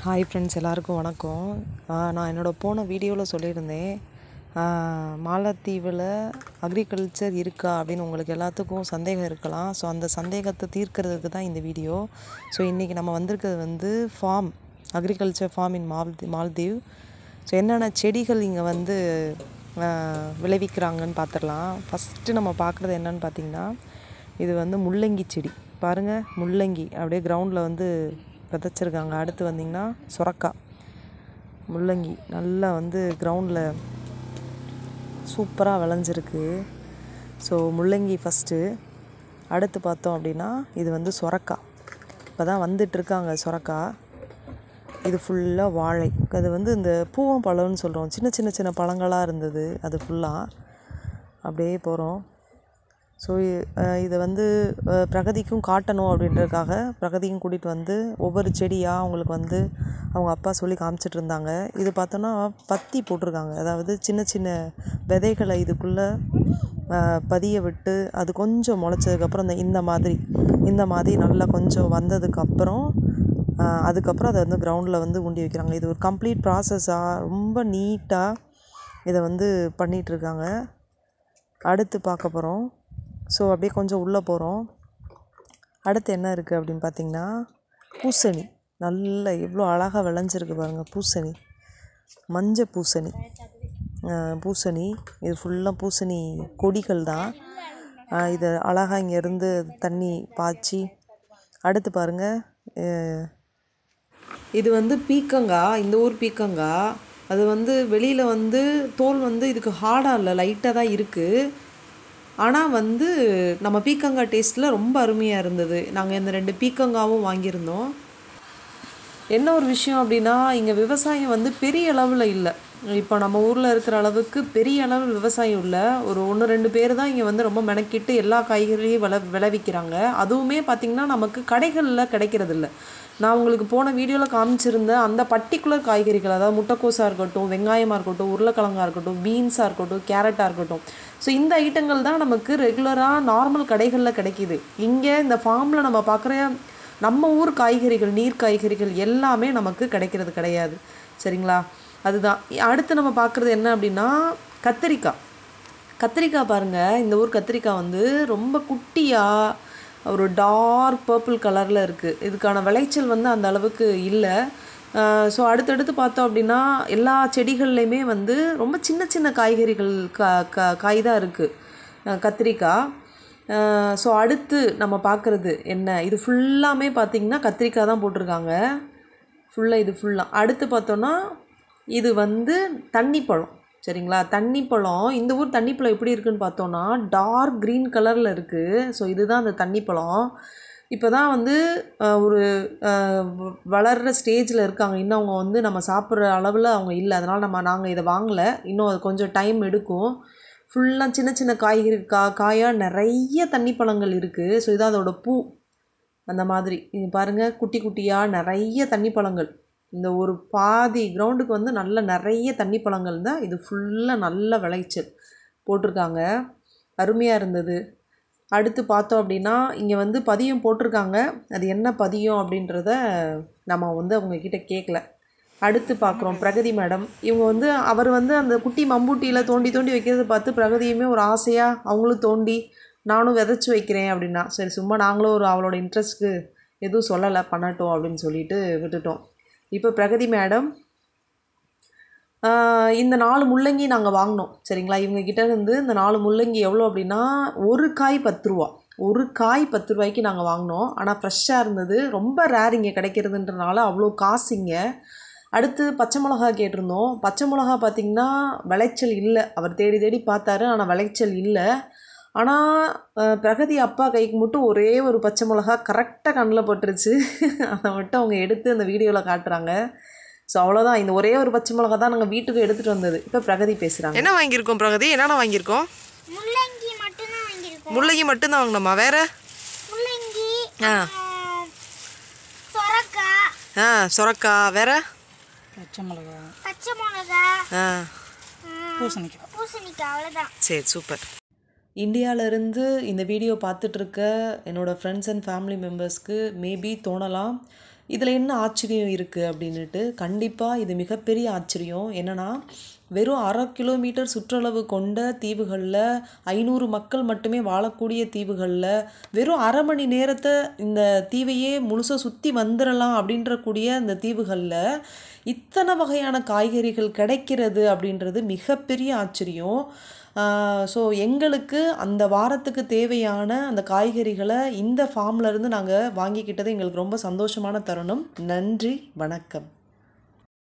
hi friends எல்லாருக்கும் வணக்கம் நான் என்னோடய போன வீடியோவில் சொல்லியிருந்தேன் மாலத்தீவில் அக்ரிகல்ச்சர் இருக்கா அப்படின்னு உங்களுக்கு எல்லாத்துக்கும் சந்தேகம் இருக்கலாம் ஸோ அந்த சந்தேகத்தை தீர்க்கிறதுக்கு தான் இந்த வீடியோ ஸோ இன்றைக்கி நம்ம வந்திருக்கிறது வந்து ஃபார்ம் அக்ரிகல்ச்சர் ஃபார்ம் இன் மால்தி மால்தீவ் ஸோ என்னென்ன செடிகள் இங்கே வந்து ஆஹ், விளைவிக்கிறாங்கன்னு பார்த்துடலாம் ஃபஸ்ட்டு நம்ம பார்க்குறது என்னன்னு பார்த்தீங்கன்னா இது வந்து முள்ளங்கி செடி பாருங்கள் முள்ளங்கி அப்படியே கிரவுண்டில் வந்து விதைச்சிருக்காங்க அடுத்து வந்திங்கன்னா சுரக்காய் முள்ளங்கி நல்லா வந்து கிரவுண்டில் சூப்பராக விளைஞ்சிருக்கு ஸோ முள்ளங்கி ஃபஸ்ட்டு அடுத்து பார்த்தோம் அப்படின்னா இது வந்து சுரக்காய் இப்போ தான் வந்துட்டுருக்காங்க சுரக்காய் இது ஃபுல்லாக வாழை அது வந்து இந்த பூவம் பழம்னு சொல்கிறோம் சின்ன சின்ன சின்ன பழங்களாக இருந்தது அது ஃபுல்லாக அப்படியே போகிறோம் ஸோ இதை வந்து அஹ், பிரகதிக்கும் காட்டணும் அப்படின்றதுக்காக பிரகதிக்கும் கூட்டிகிட்டு வந்து ஒவ்வொரு செடியாக அவங்களுக்கு வந்து அவங்க அப்பா சொல்லி காமிச்சிட்டு இருந்தாங்க இது பார்த்தோன்னா பத்தி போட்டிருக்காங்க அதாவது சின்ன சின்ன விதைகளை இதுக்குள்ளே பதிய விட்டு அது கொஞ்சம் முளைச்சதுக்கப்புறம் இந்த இந்த மாதிரி இந்த மாதிரி நல்லா கொஞ்சம் வந்ததுக்கப்புறம் அதுக்கப்புறம் அதை வந்து கிரவுண்டில் வந்து ஊண்டி வைக்கிறாங்க இது ஒரு கம்ப்ளீட் ப்ராசஸாக ரொம்ப நீட்டாக இதை வந்து பண்ணிகிட்ருக்காங்க அடுத்து பார்க்க போகிறோம் ஸோ அப்படியே கொஞ்சம் உள்ளே போகிறோம் அடுத்து என்ன இருக்குது அப்படின்னு பார்த்தீங்கன்னா பூசணி நல்ல எவ்வளோ அழகாக விளைஞ்சிருக்கு பாருங்கள் பூசணி மஞ்சள் பூசணி அஹ் பூசணி இது ஃபுல்லாக பூசணி கொடிகள் தான் அஹ் இது அழகாக இங்கேருந்து தண்ணி பாய்ச்சி அடுத்து பாருங்கள் இது வந்து பீக்கங்காய் இந்த ஊர் பீக்கங்காய் அது வந்து வெளியில் வந்து தோல் வந்து இதுக்கு ஹார்டாக இல்லை லைட்டாக தான் இருக்குது ஆனால் வந்து நம்ம பீக்கங்காய் டேஸ்ட்டில் ரொம்ப அருமையாக இருந்தது நாங்கள் இந்த ரெண்டு பீக்கங்காவும் வாங்கியிருந்தோம் என்ன ஒரு விஷயம் அப்படின்னா இங்கே விவசாயம் வந்து பெரிய அளவில் இல்லை இப்போ நம்ம ஊரில் இருக்கிற அளவுக்கு பெரிய அளவில் விவசாயம் இல்லை ஒரு ஒன்று ரெண்டு பேர் தான் இங்கே வந்து ரொம்ப மெனக்கிட்டு எல்லா காய்கறியும் விளை விளைவிக்கிறாங்க அதுவுமே பார்த்திங்கன்னா நமக்கு கடைகளில் கிடைக்கிறது இல்ல நான் உங்களுக்கு போன வீடியோவில் காமிச்சிருந்த அந்த பர்டிகுலர் காய்கறிகள் அதாவது முட்டைக்கோஸாக இருக்கட்டும் வெங்காயமாக இருக்கட்டும் உருளைக்கிழங்கா இருக்கட்டும் பீன்ஸாக இருக்கட்டும் கேரட்டாக இருக்கட்டும் ஸோ இந்த ஐட்டங்கள் தான் நமக்கு ரெகுலராக நார்மல் கடைகளில் கிடைக்கிது இங்கே இந்த ஃபார்மில் நம்ம பார்க்குற நம்ம ஊர் காய்கறிகள் நீர் காய்கறிகள் எல்லாமே நமக்கு கிடைக்கிறது கிடையாது சரிங்களா அதுதான் அடுத்து நம்ம பார்க்குறது என்ன அப்படின்னா கத்திரிக்காய் கத்திரிக்காய் பாருங்கள் இந்த ஊர் கத்திரிக்காய் வந்து ரொம்ப குட்டியாக ஒரு டார்க் பர்பிள் கலரில் இருக்குது இதுக்கான விளைச்சல் வந்து அந்த அளவுக்கு இல்லை ஸோ அடுத்தடுத்து பார்த்தோம் அப்படின்னா எல்லா செடிகள்லையுமே வந்து ரொம்ப சின்ன சின்ன காய்கறிகள் கா கா காய் தான் இருக்குது கத்திரிக்காய் ஸோ அடுத்து நம்ம பார்க்குறது என்ன இது ஃபுல்லாமே பார்த்திங்கன்னா கத்திரிக்காய் தான் போட்டிருக்காங்க ஃபுல்லாக இது ஃபுல்லாக அடுத்து பார்த்தோன்னா இது வந்து தண்ணி பழம் சரிங்களா தண்ணி பழம் இந்த ஊர் தண்ணி பழம் எப்படி இருக்குன்னு பார்த்தோன்னா டார்க் க்ரீன் கலரில் இருக்குது ஸோ இதுதான் அந்த தண்ணி பழம் இப்போ தான் வந்து அஹ், ஒரு அஹ், வ- வளர்கிற ஸ்டேஜில் இருக்காங்க இன்னும் அவங்க வந்து நம்ம சாப்பிட்ற அளவில் அவங்க இல்லை அதனால் நம்ம நாங்கள் இதை வாங்கலை இன்னும் அது கொஞ்சம் டைம் எடுக்கும் ஃபுல்லாக சின்ன சின்ன காய்கறி கா காயாக நிறைய தண்ணி பழங்கள் இருக்குது ஸோ இது அதோட பூ அந்த மாதிரி இது பாருங்கள் குட்டி குட்டியாக நிறைய தண்ணி பழங்கள் இந்த ஒரு பாதி கிரவுண்டுக்கு வந்து நல்ல நிறைய தண்ணி பழங்கள் தான் இது ஃபுல்லாக நல்ல விளைச்சல் போட்டிருக்காங்க அருமையாக இருந்தது அடுத்து பார்த்தோம் அப்படின்னா இங்கே வந்து பதியம் போட்டிருக்காங்க அது என்ன பதியம் அப்படின்றத நம்ம வந்து அவங்கக்கிட்ட கேட்கல அடுத்து பார்க்குறோம் பிரகதி மேடம் இவங்க வந்து அவர் வந்து அந்த குட்டி மம்பூட்டியில் தோண்டி தோண்டி வைக்கிறத பார்த்து பிரகதியுமே ஒரு ஆசையாக அவங்களும் தோண்டி நானும் விதைச்சி வைக்கிறேன் அப்படின்னா சரி சும்மா நாங்களும் ஒரு அவளோட இன்ட்ரெஸ்ட்க்கு எதுவும் சொல்லலை பண்ணட்டும் அப்படின்னு சொல்லிட்டு விட்டுட்டோம் இப்போ பிரகதி மேடம் ஆஹ் இந்த நாலு முள்ளங்கி நாங்கள் வாங்கினோம் சரிங்களா இவங்க கிட்ட இருந்து இந்த நாலு முள்ளங்கி எவ்வளோ அப்படின்னா ஒரு காய் பத்து ரூபா ஒரு காய் பத்து ரூபாய்க்கு நாங்கள் வாங்கினோம் ஆனால் ஃப்ரெஷ்ஷாக இருந்தது ரொம்ப ரேர் இங்கே கிடைக்கிறதுன்றனால அவ்வளோ காசு இங்கே அடுத்து பச்சை மிளகா கேட்டிருந்தோம் பச்சை மிளகா பார்த்திங்கன்னா விளைச்சல் இல்லை அவர் தேடி தேடி பார்த்தாரு ஆனால் விளைச்சல் இல்லை ஆனால் அஹ், பிரகதி அப்பா கைக்கு மட்டும் ஒரே ஒரு பச்சை மிளகா கரெக்டாக கண்ணில் பட்டுருச்சு அதை மட்டும் அவங்க எடுத்து அந்த வீடியோவில் காட்டுறாங்க ஸோ அவ்வளோதான் இந்த ஒரே ஒரு பச்சை மிளகா தான் நாங்கள் வீட்டுக்கு எடுத்துகிட்டு வந்தது இப்போ பிரகதி பேசுகிறாங்க என்ன வாங்கியிருக்கோம் பிரகதி என்னென்ன வாங்கியிருக்கோம் முள்ளங்கி மட்டும்தான் வாங்கியிருக்கோம் முள்ளங்கி மட்டும்தான் வாங்கினோமா வேற முள்ளங்கி ஆ ஆம், சொரக்காய் ஆ சொரக்காய் வேற பச்சை மிளகா பச்சை மிளகா ஆ ம், பூசணிக்காய் பூசணிக்காய் அவ்வளோதான் சரி சூப்பர் இந்தியாவிலேருந்து இந்த வீடியோ பார்த்துட்ருக்க என்னோடய ஃப்ரெண்ட்ஸ் அண்ட் ஃபேமிலி மெம்பர்ஸ்க்கு மேபி தோணலாம் இதில் என்ன ஆச்சரியம் இருக்குது அப்படின்னுட்டு கண்டிப்பாக இது மிகப்பெரிய ஆச்சரியம் என்னன்னா வெறும் அரை கிலோமீட்டர் சுற்றளவு கொண்ட தீவுகளில் ஐநூறு மக்கள் மட்டுமே வாழக்கூடிய தீவுகளில் வெறும் அரை மணி நேரத்தை இந்த தீவையே முழுசாக சுற்றி வந்துடலாம் அப்படின்ற கூடிய இந்த தீவுகளில் இத்தனை வகையான காய்கறிகள் கிடைக்கிறது அப்படின்றது மிகப்பெரிய ஆச்சரியம் ஸோ எங்களுக்கு அந்த வாரத்துக்கு தேவையான அந்த காய்கறிகளை இந்த ஃபார்ம்ல இருந்து நாங்கள் வாங்கிக்கிட்டது எங்களுக்கு ரொம்ப சந்தோஷமான தருணம் நன்றி வணக்கம்